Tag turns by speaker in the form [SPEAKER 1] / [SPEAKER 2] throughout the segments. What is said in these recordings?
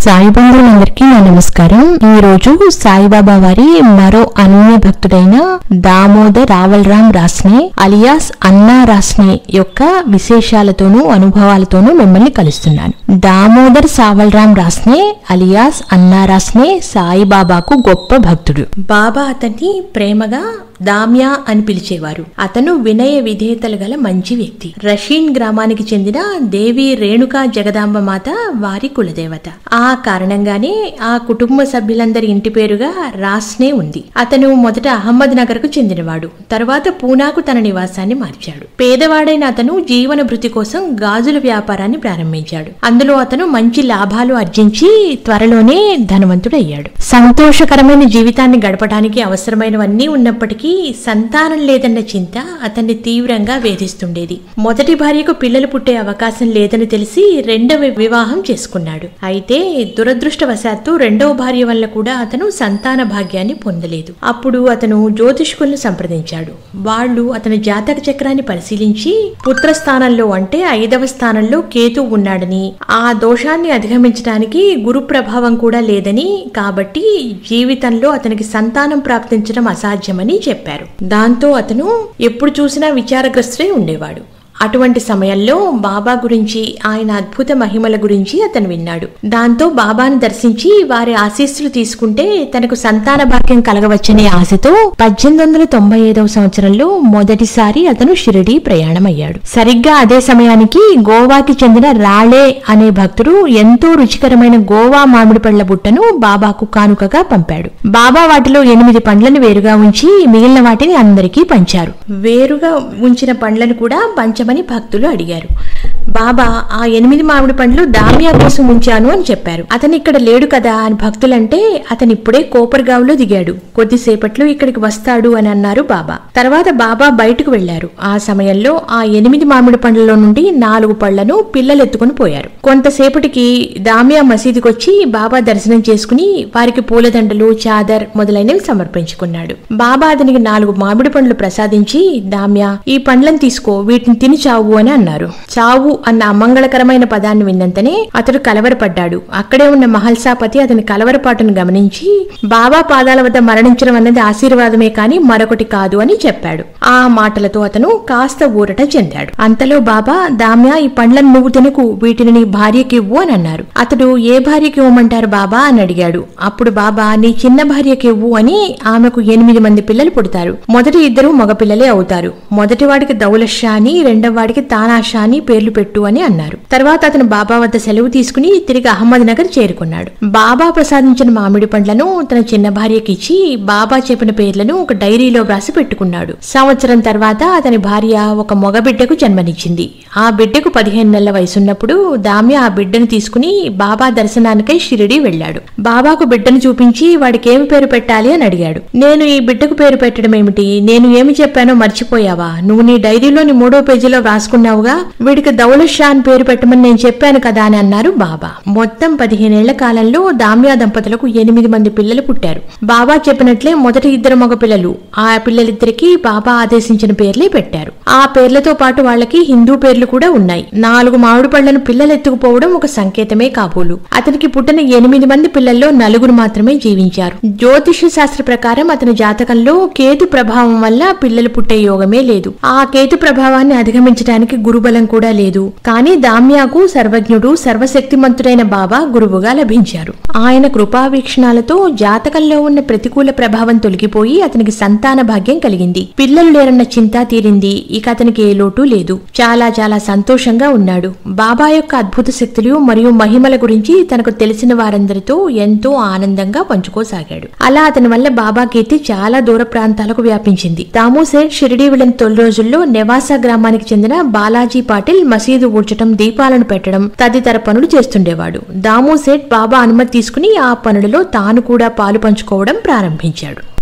[SPEAKER 1] సాయి బంధువులందరికీ నా నమస్కారం ఈ రోజు సాయిబాబా వారి మరో అనన్య భక్తుడైన దామోదర్ రావల్రామ్ రాస్నే అలియాస్ అన్నా రాస్నే యొక్క విశేషాలతోనూ అనుభవాలతోనూ మిమ్మల్ని కలుస్తున్నాను దామోదర్ సావల్రామ్ రాస్నే అలియాస్ అన్నా రాస్నే సాయిబాబాకు గొప్ప భక్తుడు బాబా అతన్ని ప్రేమగా దామ్యా అని పిలిచేవారు అతను వినయ విధేయతలు గల మంచి వ్యక్తి రషీన్ గ్రామానికి చెందిన దేవి రేణుకా జగదాంబ మాత వారి కులదేవత ఆ కారణంగానే ఆ కుటుంబ సభ్యులందరి ఇంటి పేరుగా రాస్నే ఉంది అతను మొదట అహ్మద్ నగర్ కు చెందినవాడు తరువాత పూనాకు తన నివాసాన్ని మార్చాడు పేదవాడైన అతను జీవన భృతి కోసం గాజుల వ్యాపారాన్ని ప్రారంభించాడు అందులో అతను మంచి లాభాలు ఆర్జించి త్వరలోనే ధనవంతుడయ్యాడు సంతోషకరమైన జీవితాన్ని గడపడానికి అవసరమైనవన్నీ ఉన్నప్పటికీ సంతానం లేదన్న చింత అతన్ని తీవ్రంగా వేధిస్తుండేది మొదటి భార్యకు పిల్లలు పుట్టే అవకాశం లేదని తెలిసి రెండవ వివాహం చేసుకున్నాడు అయితే దురదృష్టవశాత్తు రెండవ భార్య వల్ల కూడా అతను సంతాన భాగ్యాన్ని పొందలేదు అప్పుడు అతను జ్యోతిష్కులను సంప్రదించాడు వాళ్ళు అతని జాతక చక్రాన్ని పరిశీలించి పుత్ర స్థానంలో అంటే ఐదవ స్థానంలో కేతు ఉన్నాడని ఆ దోషాన్ని అధిగమించడానికి గురు ప్రభావం కూడా లేదని కాబట్టి జీవితంలో అతనికి సంతానం ప్రాప్తించడం అసాధ్యమని చెప్పారు దాంతో అతను ఎప్పుడు చూసినా విచారగ్రస్తుడై ఉండేవాడు అటువంటి సమయంలో బాబా గురించి ఆయన అద్భుత మహిమల గురించి అతను విన్నాడు దాంతో బాబాను దర్శించి వారి ఆశీస్సులు తీసుకుంటే తనకు సంతాన భాగ్యం కలగవచ్చనే ఆశతో పద్దెనిమిది వందల తొంభై ఐదవ సంవత్సరంలో మొదటిసారి అతను షిరిడి ప్రయాణమయ్యాడు సరిగ్గా అదే సమయానికి గోవాకి చెందిన రాళే అనే భక్తుడు ఎంతో రుచికరమైన గోవా మామిడి పళ్ళ బుట్టను బాబాకు కానుకగా పంపాడు బాబా వాటిలో ఎనిమిది పండ్లను వేరుగా ఉంచి మిగిలిన వాటిని అందరికీ పంచారు వేరుగా ఉంచిన పండ్లను కూడా పంచమని భక్తులు అడిగారు బాబా ఆ ఎనిమిది మామిడి పండ్లు దామియా కోసం ఉంచాను అని చెప్పారు అతను ఇక్కడ లేడు కదా అని భక్తులంటే అతను ఇప్పుడే కోపర్గావ్లో దిగాడు కొద్దిసేపట్లో ఇక్కడికి వస్తాడు అని అన్నారు బాబా తర్వాత బాబా బయటకు వెళ్లారు ఆ సమయంలో ఆ ఎనిమిది మామిడి పండ్లలో నుండి నాలుగు పళ్లను పిల్లలు ఎత్తుకుని పోయారు కొంతసేపటికి దామియా మసీదుకి వచ్చి బాబా దర్శనం చేసుకుని వారికి పూలదండలు చాదర్ మొదలైనవి సమర్పించుకున్నాడు బాబా అతనికి నాలుగు మామిడి పండ్లు ప్రసాదించి దామ్యా ఈ పండ్లను తీసుకో వీటిని తిని చావు అని అన్నారు చావు అన్న అమంగళకరమైన పదాన్ని విన్నంతనే అతడు కలవరపడ్డాడు అక్కడే ఉన్న మహల్సాపతి అతని కలవరపాటును గమనించి బాబా పాదాల వద్ద మరణించడం అన్నది ఆశీర్వాదమే కాని మరొకటి కాదు అని చెప్పాడు ఆ మాటలతో అతను కాస్త ఊరట చెందాడు అంతలో బాబా దామ్యా ఈ పండ్లను నువ్వు తినకు వీటిని నీ భార్యకి ఇవ్వు అని అన్నారు అతడు ఏ భార్యకి ఇవ్వమంటారు బాబా అని అడిగాడు అప్పుడు బాబా నీ చిన్న భార్యకి ఇవ్వు అని ఆమెకు ఎనిమిది మంది పిల్లలు పుడతారు మొదటి ఇద్దరు మగపిల్లలే అవుతారు మొదటి వాడికి దౌలషా అని రెండవ వాడికి తానాషా అని పేర్లు పెట్టు అని అన్నారు తర్వాత అతను బాబా వద్ద సెలవు తీసుకుని తిరిగి అహ్మద్ నగర్ చేరుకున్నాడు బాబా ప్రసాదించిన మామిడి పండ్లను తన చిన్న భార్యకి ఇచ్చి బాబా చెప్పిన పేర్లను ఒక డైరీలో వ్రాసి పెట్టుకున్నాడు సంవత్సరం తర్వాత అతని భార్య ఒక మగ బిడ్డకు జన్మనిచ్చింది ఆ బిడ్డకు పదిహేను నెలల వయసున్నప్పుడు దామ్య ఆ బిడ్డను తీసుకుని బాబా దర్శనానికై షిరిడి వెళ్ళాడు బాబాకు బిడ్డను చూపించి వాడికి ఏమి పేరు పెట్టాలి అని అడిగాడు నేను ఈ బిడ్డకు పేరు పెట్టడం ఏమిటి నేను ఏమి చెప్పానో మర్చిపోయావా నువ్వు నీ డైరీలోని మూడో పేజీలో వ్రాసుకున్నావుగా వీడికి దౌలత్ షా అని పేరు పెట్టమని నేను చెప్పాను కదా అని అన్నారు బాబా మొత్తం పదిహేనేళ్ల కాలంలో దామ్యా దంపతులకు ఎనిమిది మంది పిల్లలు పుట్టారు బాబా చెప్పినట్లే మొదటి ఇద్దరు మగ పిల్లలు ఆ పిల్లలిద్దరికి బాబా ఆదేశించిన పేర్లే పెట్టారు ఆ పేర్లతో పాటు వాళ్ళకి హిందూ పేర్లు కూడా ఉన్నాయి నాలుగు మామిడి పళ్లను పిల్లలు ఎత్తుకుపోవడం ఒక సంకేతమే కాబోలు అతనికి పుట్టిన ఎనిమిది మంది పిల్లల్లో నలుగురు మాత్రమే జీవించారు జ్యోతిష శాస్త్ర ప్రకారం అతని జాతకంలో కేతు ప్రభావం వల్ల పిల్లలు పుట్టే యోగమే లేదు ఆ కేతు ప్రభావాన్ని అధిగమించడానికి గురుబలం కూడా లేదు కానీ దామ్యాకు సర్వజ్ఞుడు సర్వశక్తిమంతుడైన బాబా గురువుగా లభించారు ఆయన కృపావీక్షణాలతో జాతకంలో ఉన్న ప్రతికూల ప్రభావం తొలగిపోయి అతనికి సంతాన భాగ్యం కలిగింది పిల్లలు లేరన్న చింత తీరింది ఇక అతనికి ఏ లోటు లేదు చాలా చాలా సంతోషంగా ఉన్నాడు బాబా యొక్క అద్భుత శక్తులు మరియు మహిమల గురించి తనకు తెలిసిన వారందరితో ఎంతో ఆనందంగా పంచుకోసాగాడు అలా అతని వల్ల బాబా కీర్తి చాలా దూర ప్రాంతాలకు వ్యాపించింది తాము సేట్ షిరిడి వెళ్లిన తొలి రోజుల్లో నెవాసా గ్రామానికి చెందిన బాలాజీ పాటిల్ మసీదు ఊడ్చడం దీపాలను పెట్టడం తదితర పనులు చేస్తుండేవాడు దాము సేట్ బాబా అనుమతి తీసుకుని ఆ పనులలో తాను కూడా పాలు పంచుకోవడం ప్రారంభించాడు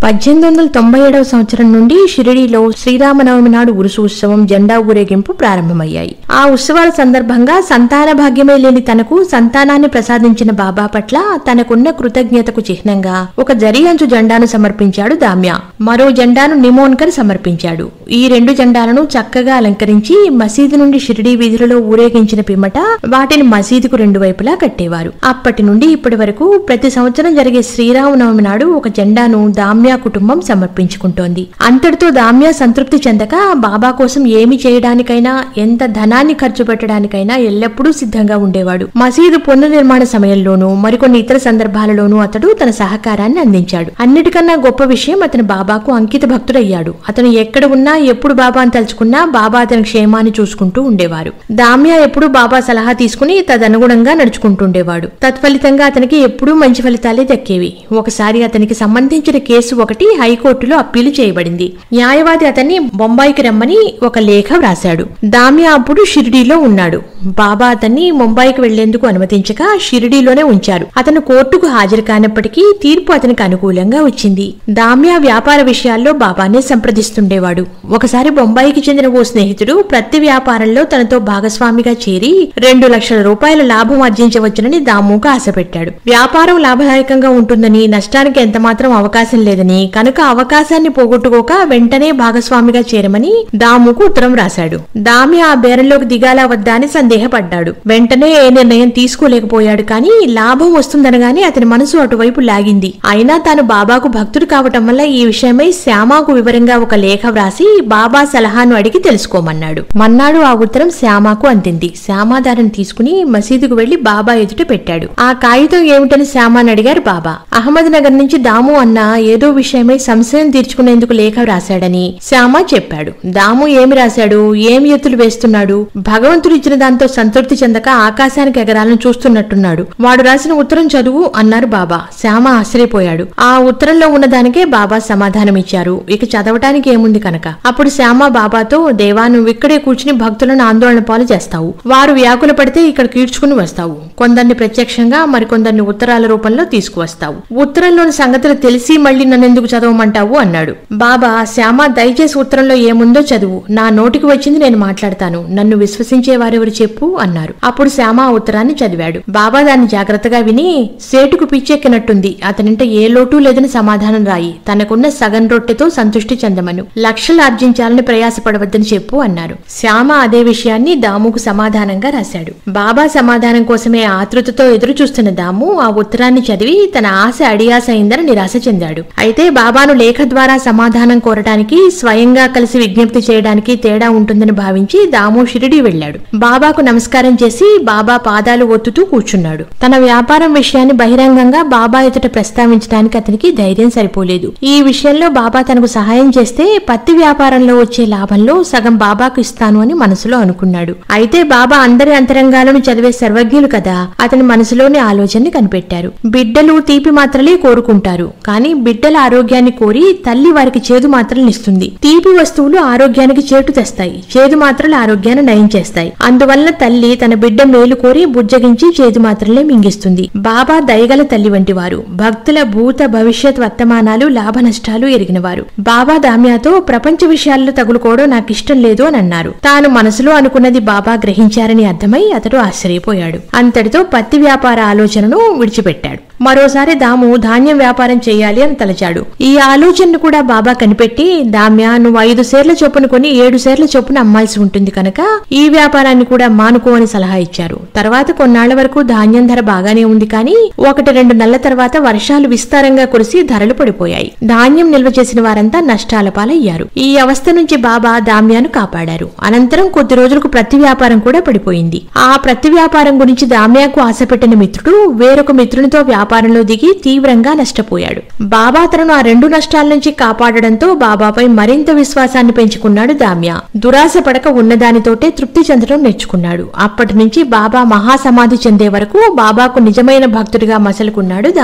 [SPEAKER 1] పద్దెనిమిది వందల తొంభై ఏడవ సంవత్సరం నుండి షిరిడీలో శ్రీరామనవమి నాడు ఉరుసు ఉత్సవం జెండా ఊరేగింపు ప్రారంభమయ్యాయి ఆ ఉత్సవాల సందర్భంగా సంతాన భాగ్యమే లేని తనకు సంతానాన్ని ప్రసాదించిన బాబా పట్ల తనకున్న కృతజ్ఞతకు చిహ్నంగా ఒక జరి అంచు జెండాను సమర్పించాడు దామ్య మరో జెండాను నిమోన్కర్ సమర్పించాడు ఈ రెండు జెండాలను చక్కగా అలంకరించి మసీదు నుండి షిరిడీ వీధులలో ఊరేగించిన పిమ్మట వాటిని మసీదుకు రెండు వైపులా కట్టేవారు అప్పటి నుండి ఇప్పటి వరకు ప్రతి సంవత్సరం జరిగే శ్రీరామనవమి నాడు ఒక జెండాను దామ్యా కుటుంబం సమర్పించుకుంటోంది అంతటితో దామ్యా సంతృప్తి చెందక బాబా కోసం ఏమి చేయడానికైనా ఎంత ధనాన్ని ఖర్చు పెట్టడానికైనా ఎల్లప్పుడూ సిద్ధంగా ఉండేవాడు మసీదు పునర్నిర్మాణ సమయంలోనూ మరికొన్ని ఇతర సందర్భాలలోనూ అతడు తన సహకారాన్ని అందించాడు అన్నిటికన్నా గొప్ప విషయం అతను బాబాకు అంకిత భక్తుడయ్యాడు అతను ఎక్కడ ఉన్నా ఎప్పుడు బాబాను తలుచుకున్నా బాబా అతని క్షేమాన్ని చూసుకుంటూ ఉండేవారు దామ్యా ఎప్పుడూ బాబా సలహా తీసుకుని తదనుగుణంగా నడుచుకుంటుండేవాడు తత్ఫలితంగా అతనికి ఎప్పుడూ మంచి ఫలితాలే దక్కేవి ఒకసారి అతనికి సంబంధించిన కేసు ఒకటి హైకోర్టులో అప్పీలు చేయబడింది న్యాయవాది అతన్ని బొంబాయికి రమ్మని ఒక లేఖ వ్రాశాడు దామ్యా అప్పుడు షిరిడీలో ఉన్నాడు బాబా అతన్ని ముంబైకి వెళ్లేందుకు అనుమతించక షిరిడీలోనే ఉంచారు అతను కోర్టుకు హాజరు కానప్పటికీ తీర్పు అతనికి అనుకూలంగా వచ్చింది దామ్యా వ్యాపార విషయాల్లో బాబానే సంప్రదిస్తుండేవాడు ఒకసారి బొంబాయికి చెందిన ఓ స్నేహితుడు ప్రతి వ్యాపారంలో తనతో భాగస్వామిగా చేరి రెండు లక్షల రూపాయల లాభం ఆర్జించవచ్చునని దాముకు ఆశపెట్టాడు వ్యాపారం లాభదాయకంగా ఉంటుందని నష్టానికి ఎంతమాత్రం అవకాశం లేదని కనుక అవకాశాన్ని పోగొట్టుకోక వెంటనే భాగస్వామిగా చేరమని దాముకు ఉత్తరం రాశాడు దామి ఆ బేరంలోకి దిగాలా వద్దా అని సందేహపడ్డాడు వెంటనే ఏ నిర్ణయం తీసుకోలేకపోయాడు కానీ లాభం వస్తుందనగానే అతని మనసు అటువైపు లాగింది అయినా తాను బాబాకు భక్తుడు కావటం వల్ల ఈ విషయమై శ్యామాకు వివరంగా ఒక లేఖ వ్రాసి బాబా సలహాను అడిగి తెలుసుకోమన్నాడు మన్నాడు ఆ ఉత్తరం శ్యామాకు అందింది శ్యామ దానిని తీసుకుని మసీదుకు వెళ్లి బాబా ఎదుట పెట్టాడు ఆ కాగితం ఏమిటని శ్యామాని అడిగారు బాబా అహ్మద్ నగర్ నుంచి దాము అన్న ఏదో విషయమై సంశయం తీర్చుకునేందుకు లేఖ వ్రాశాడని శ్యామ చెప్పాడు దాము ఏమి రాశాడు ఏమి ఎత్తులు వేస్తున్నాడు భగవంతుడు ఇచ్చిన దాంతో సంతృప్తి చెందక ఆకాశానికి ఎగరాలను చూస్తున్నట్టున్నాడు వాడు రాసిన ఉత్తరం చదువు అన్నారు బాబా శ్యామ ఆశ్చర్యపోయాడు ఆ ఉత్తరంలో ఉన్న దానికే బాబా సమాధానమిచ్చారు ఇక చదవటానికి ఏముంది కనుక అప్పుడు శ్యామ బాబాతో దేవా నువ్వు ఇక్కడే కూర్చుని భక్తులను ఆందోళన పాలు చేస్తావు వారు వ్యాకుల పడితే ఇక్కడ కీడ్చుకుని వస్తావు కొందరిని ప్రత్యక్షంగా మరికొందరిని ఉత్తరాల రూపంలో తీసుకువస్తావు ఉత్తరంలోని సంగతులు తెలిసి మళ్ళీ నన్నెందుకు చదవమంటావు అన్నాడు బాబా శ్యామ దయచేసి ఉత్తరంలో ఏముందో చదువు నా నోటికి వచ్చింది నేను మాట్లాడతాను నన్ను విశ్వసించే వారెవరు చెప్పు అన్నారు అప్పుడు శ్యామ ఆ ఉత్తరాన్ని చదివాడు బాబా దాన్ని జాగ్రత్తగా విని సేటుకు పిచ్చెక్కినట్టుంది అతనింట ఏ లోటు లేదని సమాధానం రాయి తనకున్న సగం రొట్టెతో సంతృష్టి చెందమను లక్షలు ఆర్జించాలని ప్రయాసపడవద్దని చెప్పు అన్నారు శ్యామ అదే విషయాన్ని దాముకు సమాధానంగా రాశాడు బాబా సమాధానం కోసమే ఆతృతతో ఎదురు చూస్తున్న దాము ఆ ఉత్తరాన్ని చదివి తన ఆశ అడియాస అయిందని నిరాశ చెందాడు అయితే బాబాను లేఖ ద్వారా సమాధానం కోరటానికి స్వయంగా కలిసి విజ్ఞప్తి చేయడానికి తేడా ఉంటుందని భావించి దాము షిరిడి వెళ్ళాడు బాబాకు నమస్కారం చేసి బాబా పాదాలు ఒత్తుతూ కూర్చున్నాడు తన వ్యాపారం విషయాన్ని బహిరంగంగా బాబా ఎదుట ప్రస్తావించడానికి అతనికి ధైర్యం సరిపోలేదు ఈ విషయంలో బాబా తనకు సహాయం చేస్తే పత్తి వ్యాపారంలో వచ్చే లాభంలో సగం బాబాకు ఇస్తాను అని మనసులో అనుకున్నాడు అయితే బాబా అందరి అంతరంగాలను చదివే సర్వజ్ఞులు కదా అతని మనసులోని ఆలోచనని కనిపెట్టారు బిడ్డలు తీపి మాత్రలే కోరుకుంటారు కానీ బిడ్డల ఆరోగ్యాన్ని కోరి తల్లి వారికి చేదు మాత్రలు ఇస్తుంది తీపి వస్తువులు ఆరోగ్యానికి చేటు తెస్తాయి చేదు మాత్రలు ఆరోగ్యాన్ని నయం చేస్తాయి అందువల్ల తల్లి తన బిడ్డ మేలు కోరి బుజ్జగించి చేదు మాత్రలే మింగిస్తుంది బాబా దయగల తల్లి వంటి వారు భక్తుల భూత భవిష్యత్ వర్తమానాలు లాభ నష్టాలు ఎరిగినవారు బాబా దామ్యాతో ప్రపంచ విషయాల్లో తగులుకోవడం నాకు ఇష్టం లేదు అని అన్నారు తాను మనసులో అనుకున్నది బాబా గ్రహించారని అర్థమై అతడు ఆశ్చర్యపోయాడు అంతటితో పత్తి వ్యాపార ఆలోచనను విడిచిపెట్టాడు మరోసారి దాము ధాన్యం వ్యాపారం చేయాలి అని తలచాడు ఈ ఆలోచనను కూడా బాబా కనిపెట్టి దామ్య నువ్వు ఐదు సేర్ల చొప్పున కొని ఏడు సేర్ల చొప్పున అమ్మాల్సి ఉంటుంది కనుక ఈ వ్యాపారాన్ని కూడా మానుకో అని సలహా ఇచ్చారు తర్వాత కొన్నాళ్ల వరకు ధాన్యం ధర బాగానే ఉంది కానీ ఒకటి రెండు నెలల తర్వాత వర్షాలు విస్తారంగా కురిసి ధరలు పడిపోయాయి ధాన్యం నిల్వ చేసిన వారంతా నష్టాల పాలయ్యారు ఈ అవస్థ నుంచి బాబా దామ్యాను కాపాడారు అనంతరం కొద్ది రోజులకు ప్రతి వ్యాపారం కూడా పడిపోయింది ఆ ప్రతి వ్యాపారం గురించి దామ్యాకు ఆశపెట్టిన మిత్రుడు వేరొక మిత్రునితో వ్యాపారంలో దిగి తీవ్రంగా నష్టపోయాడు బాబా తనను ఆ రెండు నష్టాల నుంచి కాపాడడంతో బాబాపై మరింత విశ్వాసాన్ని పెంచుకున్నాడు దామ్య దురాశ పడక ఉన్నదానితోటే తృప్తి చెందడం నేర్చుకున్నాడు అప్పటి నుంచి బాబా మహాసమాధి చెందే వరకు బాబాకు నిజమైన భక్తుడిగా మసలుకున్నాడు దామ్య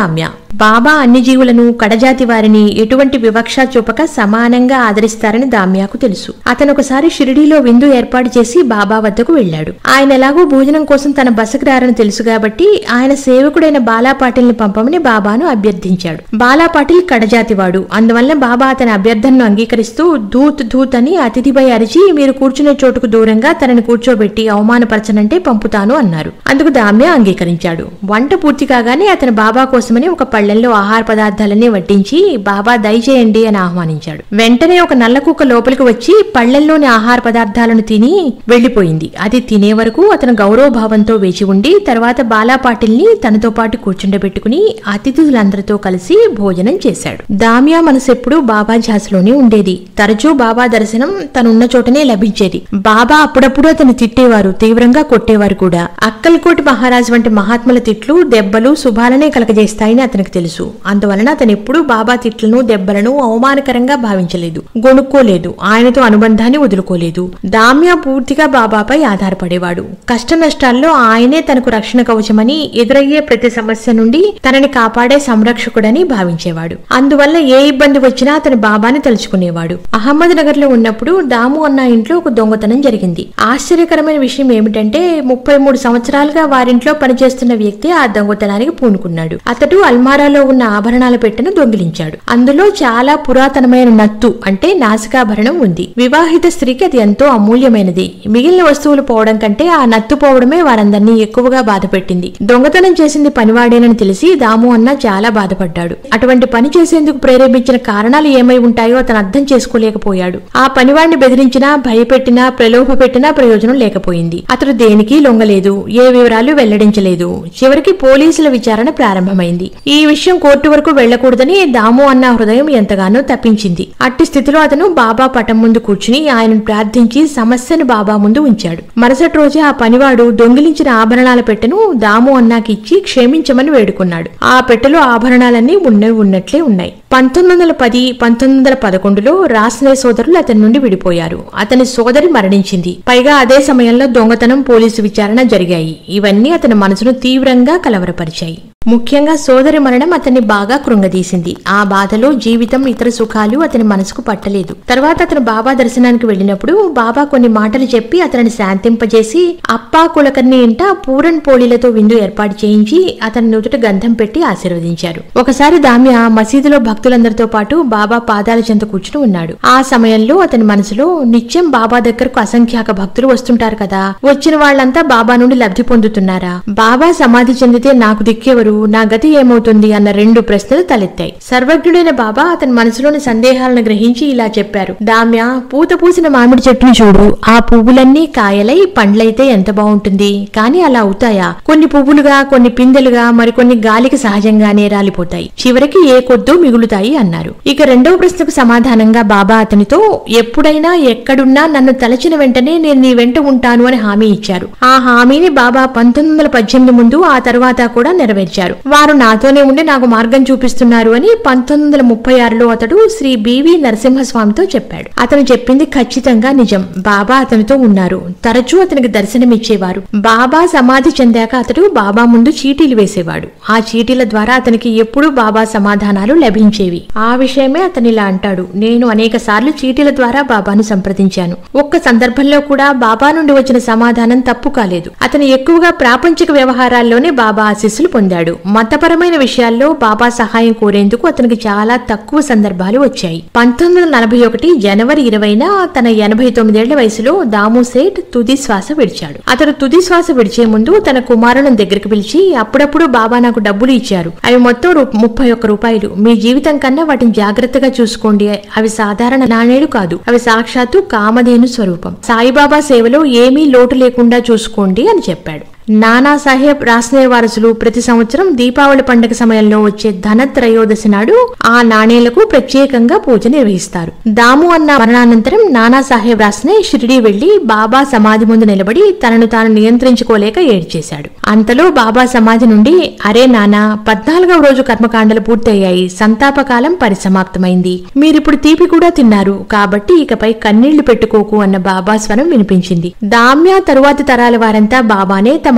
[SPEAKER 1] బాబా అన్ని జీవులను కడజాతి వారిని ఎటువంటి వివక్ష చూపక సమానంగా ఆదరిస్తారని దామ్యాకు తెలుసు అతను ఒకసారి షిరిడీలో విందు ఏర్పాటు చేసి బాబా వద్దకు వెళ్ళాడు ఆయన ఎలాగో భోజనం కోసం తన బసకు రారని తెలుసు కాబట్టి ఆయన సేవకుడైన బాలా పాటిల్ని పంపమని బాబాను అభ్యర్థించాడు బాలా పాటిల్ కడజాతివాడు అందువల్ల బాబా అతని అభ్యర్థనను అంగీకరిస్తూ ధూత్ ధూత్ అని అతిథిపై అరిచి మీరు కూర్చునే చోటుకు దూరంగా తనని కూర్చోబెట్టి అవమానపరచనంటే పంపుతాను అన్నారు అందుకు దామ్య అంగీకరించాడు వంట పూర్తి కాగానే అతను బాబా కోసమని ఒక పళ్ళెంలో ఆహార పదార్థాలన్నీ వడ్డించి బాబా దయచేయండి అని ఆహ్వానించాడు వెంటనే ఒక నల్ల కుక్క లోపలికి వచ్చి పళ్ళెంలోని ఆహార పదార్థాలను తిని వెళ్లిపోయింది అది తినే వరకు అతను గౌరవభావంతో వేచి ఉండి తర్వాత బాలా పాటిల్ని తనతో పాటు కూర్చుండబెట్టుకుని అతిథులందరితో కలిసి భోజనం చేశాడు దామియా మనసు ఎప్పుడూ బాబా ఝాసలోనే ఉండేది తరచూ బాబా దర్శనం తనున్న చోటనే లభించేది బాబా అప్పుడప్పుడు అతను తిట్టేవారు తీవ్రంగా కొట్టేవారు కూడా అక్కల్కోటి మహారాజ్ వంటి మహాత్ముల తిట్లు దెబ్బలు శుభాలనే కలగజేస్తాయని అతనికి తెలుసు అందువలన అతను ఎప్పుడూ బాబా తిట్లను దెబ్బలను అవమానకరంగా భావించలేదు గొనుక్కోలేదు ఆయనతో అనుబంధాన్ని వదులుకోలేదు దామ్యా పూర్తిగా బాబాపై ఆధారపడేవాడు కష్ట నష్టాల్లో ఆయనే తనకు రక్షణ కవచమని ఎదురయ్యే ప్రతి సమస్య నుండి తనని కాపాడే సంరక్షకుడని భావించేవాడు అందువల్ల ఏ ఇబ్బంది వచ్చినా అతని బాబాని తలుచుకునేవాడు అహ్మద్ నగర్ లో ఉన్నప్పుడు దాము అన్న ఇంట్లో ఒక దొంగతనం జరిగింది ఆశ్చర్యకరమైన విషయం ఏమిటంటే ముప్పై మూడు సంవత్సరాలుగా వారింట్లో పనిచేస్తున్న వ్యక్తి ఆ దొంగతనానికి పూనుకున్నాడు అతడు అల్మారాలో ఉన్న ఆభరణాల పెట్టెను దొంగిలించాడు అందులో చాలా పురాతనమైన నత్తు అంటే నాసికాభరణం ఉంది వివాహిత స్త్రీకి అది ఎంతో అమూల్యమైనది మిగిలిన వస్తువులు పోవడం కంటే ఆ నత్తు పోవడమే వారందరినీ ఎక్కువగా బాధపెట్టింది దొంగతనం చేసింది పనివాడేనని తెలిసి దాము అన్న చాలా బాధపడ్డాడు అటువంటి పని చేసేందుకు ప్రేరేపించిన కారణాలు ఏమై ఉంటాయో అతను అర్థం చేసుకోలేకపోయాడు ఆ పనివాడిని బెదిరించినా భయపెట్టినా ప్రలోభ పెట్టినా ప్రయోజనం లేకపోయింది అతడు దేనికి లొంగలేదు ఏ వివరాలు వెల్లడించలేదు చివరికి పోలీసుల విచారణ ప్రారంభమైంది ఈ విషయం కోర్టు వరకు వెళ్లకూడదని దాము అన్న హృదయం ఎంతగానో తప్పించింది అట్టి స్థితిలో అతను బాబా పటం ముందు కూర్చుని ఆయనను ప్రార్థించి సమస్యను బాబా ముందు ఉంచాడు మరుసటి రోజే ఆ పనివాడు దొంగిలించిన ఆభరణాల పెట్టెను దాము అన్నాకి ఇచ్చి క్షమించమని వేడుకున్నాడు ఆ పెట్టెలో ఆభరణాలన్నీ ఉన్నవి ఉన్నట్లే ఉన్నాయి పంతొమ్మిది వందల పది పంతొమ్మిది వందల పదకొండులో రాస్నే సోదరులు అతని నుండి విడిపోయారు అతని సోదరి మరణించింది పైగా అదే సమయంలో దొంగతనం పోలీసు విచారణ జరిగాయి ఇవన్నీ అతని మనసును తీవ్రంగా కలవరపరిచాయి ముఖ్యంగా సోదరి మరణం అతన్ని బాగా కృంగదీసింది ఆ బాధలో జీవితం ఇతర సుఖాలు అతని మనసుకు పట్టలేదు తర్వాత అతను బాబా దర్శనానికి వెళ్ళినప్పుడు బాబా కొన్ని మాటలు చెప్పి అతనిని శాంతింపజేసి అప్పా కులకర్ణి ఇంట పూరన్ పోళీలతో విందు ఏర్పాటు చేయించి అతని నుదుట గంధం పెట్టి ఆశీర్వదించారు ఒకసారి దామ్య మసీదులో భక్తులందరితో పాటు బాబా పాదాల చెంత కూర్చుని ఉన్నాడు ఆ సమయంలో అతని మనసులో నిత్యం బాబా దగ్గరకు అసంఖ్యాక భక్తులు వస్తుంటారు కదా వచ్చిన వాళ్ళంతా బాబా నుండి లబ్ధి పొందుతున్నారా బాబా సమాధి చెందితే నాకు దిక్కెవరు నా గతి ఏమవుతుంది అన్న రెండు ప్రశ్నలు తలెత్తాయి సర్వజ్ఞుడైన బాబా అతని మనసులోని సందేహాలను గ్రహించి ఇలా చెప్పారు దామ్య పూత పూసిన మామిడి చెట్టును చూడు ఆ పువ్వులన్నీ కాయలై పండ్లైతే ఎంత బాగుంటుంది కానీ అలా అవుతాయా కొన్ని పువ్వులుగా కొన్ని పిందెలుగా మరికొన్ని గాలికి సహజంగానే రాలిపోతాయి చివరికి ఏ కొద్దో మిగులుతాయి అన్నారు ఇక రెండవ ప్రశ్నకు సమాధానంగా బాబా అతనితో ఎప్పుడైనా ఎక్కడున్నా నన్ను తలచిన వెంటనే నేను నీ వెంట ఉంటాను అని హామీ ఇచ్చారు ఆ హామీని బాబా పంతొమ్మిది వందల పద్దెనిమిది ముందు ఆ తర్వాత కూడా నెరవేర్చారు వారు నాతోనే ఉండి నాకు మార్గం చూపిస్తున్నారు అని పంతొమ్మిది వందల ముప్పై ఆరులో అతడు శ్రీ బివి నరసింహస్వామితో చెప్పాడు అతను చెప్పింది ఖచ్చితంగా నిజం బాబా అతనితో ఉన్నారు తరచూ అతనికి దర్శనమిచ్చేవారు బాబా సమాధి చెందాక అతడు బాబా ముందు చీటీలు వేసేవాడు ఆ చీటీల ద్వారా అతనికి ఎప్పుడూ బాబా సమాధానాలు లభించేవి ఆ విషయమే అతను ఇలా అంటాడు నేను అనేక సార్లు చీటీల ద్వారా బాబాను సంప్రదించాను ఒక్క సందర్భంలో కూడా బాబా నుండి వచ్చిన సమాధానం తప్పు కాలేదు అతను ఎక్కువగా ప్రాపంచిక వ్యవహారాల్లోనే బాబా ఆశీస్సులు పొందాడు మతపరమైన విషయాల్లో బాబా సహాయం కోరేందుకు అతనికి చాలా తక్కువ సందర్భాలు వచ్చాయి పంతొమ్మిది వందల నలభై ఒకటి జనవరి ఇరవైన తన ఎనభై తొమ్మిదేళ్ల వయసులో దాము సేట్ తుది శ్వాస విడిచాడు అతడు తుది శ్వాస విడిచే ముందు తన కుమారులను దగ్గరికి పిలిచి అప్పుడప్పుడు బాబా నాకు డబ్బులు ఇచ్చారు అవి మొత్తం రూ- ముప్పై ఒక్క రూపాయలు మీ జీవితం కన్నా వాటిని జాగ్రత్తగా చూసుకోండి అవి సాధారణ నాణేలు కాదు అవి సాక్షాత్తు కామధేను స్వరూపం సాయిబాబా సేవలో ఏమీ లోటు లేకుండా చూసుకోండి అని చెప్పాడు నానా సాహెబ్ రాస్నే వారసులు ప్రతి సంవత్సరం దీపావళి పండుగ సమయంలో వచ్చే ధన త్రయోదశి నాడు ఆ నాణేలకు ప్రత్యేకంగా పూజ నిర్వహిస్తారు దాము అన్న మరణానంతరం నానా సాహెబ్ రాస్నే షిరిడి వెళ్లి బాబా సమాధి ముందు నిలబడి తనను తాను నియంత్రించుకోలేక ఏడ్చేశాడు అంతలో బాబా సమాధి నుండి అరే నానా పద్నాలుగవ రోజు కర్మకాండలు పూర్తయ్యాయి సంతాపకాలం పరిసమాప్తమైంది మీరిప్పుడు తీపి కూడా తిన్నారు కాబట్టి ఇకపై కన్నీళ్లు పెట్టుకోకు అన్న బాబా స్వరం వినిపించింది దామ్య తరువాతి తరాల వారంతా బాబానే తమ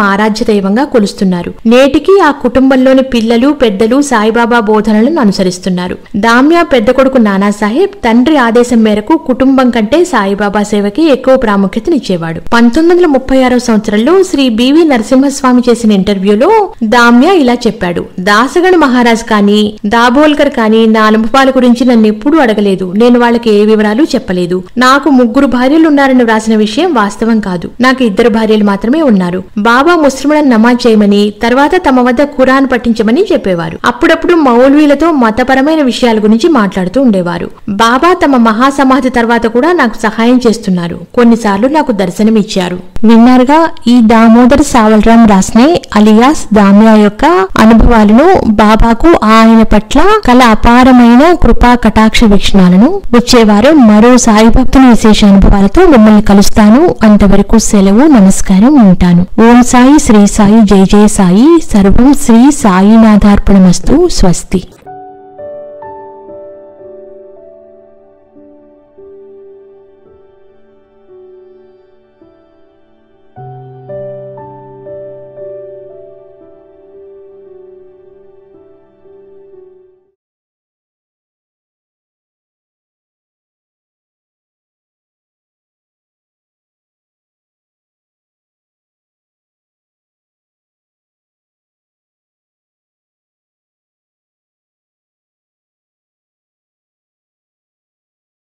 [SPEAKER 1] తమ ఆరాధ్య దైవంగా కొలుస్తున్నారు నేటికి ఆ కుటుంబంలోని పిల్లలు పెద్దలు సాయిబాబా బోధనలను అనుసరిస్తున్నారు దామ్య పెద్ద కొడుకు నానాసాహెబ్ తండ్రి ఆదేశం మేరకు కుటుంబం కంటే సాయిబాబా సేవకి ఎక్కువ ప్రాముఖ్యతనిచ్చేవాడు పంతొమ్మిది వందల ముప్పై ఆరో సంవత్సరంలో శ్రీ బివి నరసింహస్వామి చేసిన ఇంటర్వ్యూలో దామ్య ఇలా చెప్పాడు దాసగణ మహారాజ్ కానీ దాబోల్కర్ కానీ నా అనుభవాల గురించి నన్ను ఎప్పుడూ అడగలేదు నేను వాళ్ళకి ఏ వివరాలు చెప్పలేదు నాకు ముగ్గురు భార్యలు ఉన్నారని వ్రాసిన విషయం వాస్తవం కాదు నాకు ఇద్దరు భార్యలు మాత్రమే ఉన్నారు బాబా ముస్లింలను నమాజ్ చేయమని తర్వాత తమ వద్ద ఖురాన్ పఠించమని చెప్పేవారు అప్పుడప్పుడు మౌల్వీలతో మతపరమైన విషయాల గురించి మాట్లాడుతూ ఉండేవారు బాబా తమ మహాసమాధి తర్వాత కూడా నాకు సహాయం చేస్తున్నారు కొన్నిసార్లు నాకు దర్శనమిచ్చారు విన్నారుగా ఈ దామోదర్ సావల్రామ్ రాస్నే అలియాస్ దామ్యా యొక్క అనుభవాలను బాబాకు ఆయన పట్ల కల అపారమైన కృపా కటాక్ష వీక్షణాలను వచ్చేవారు మరో సాయి భక్తుని విశేష అనుభవాలతో మిమ్మల్ని కలుస్తాను అంతవరకు సెలవు నమస్కారం ఉంటాను ఓం సాయి శ్రీ సాయి జయ జయ సాయి సర్వం శ్రీ సాయినాథార్పణమస్తు స్వస్తి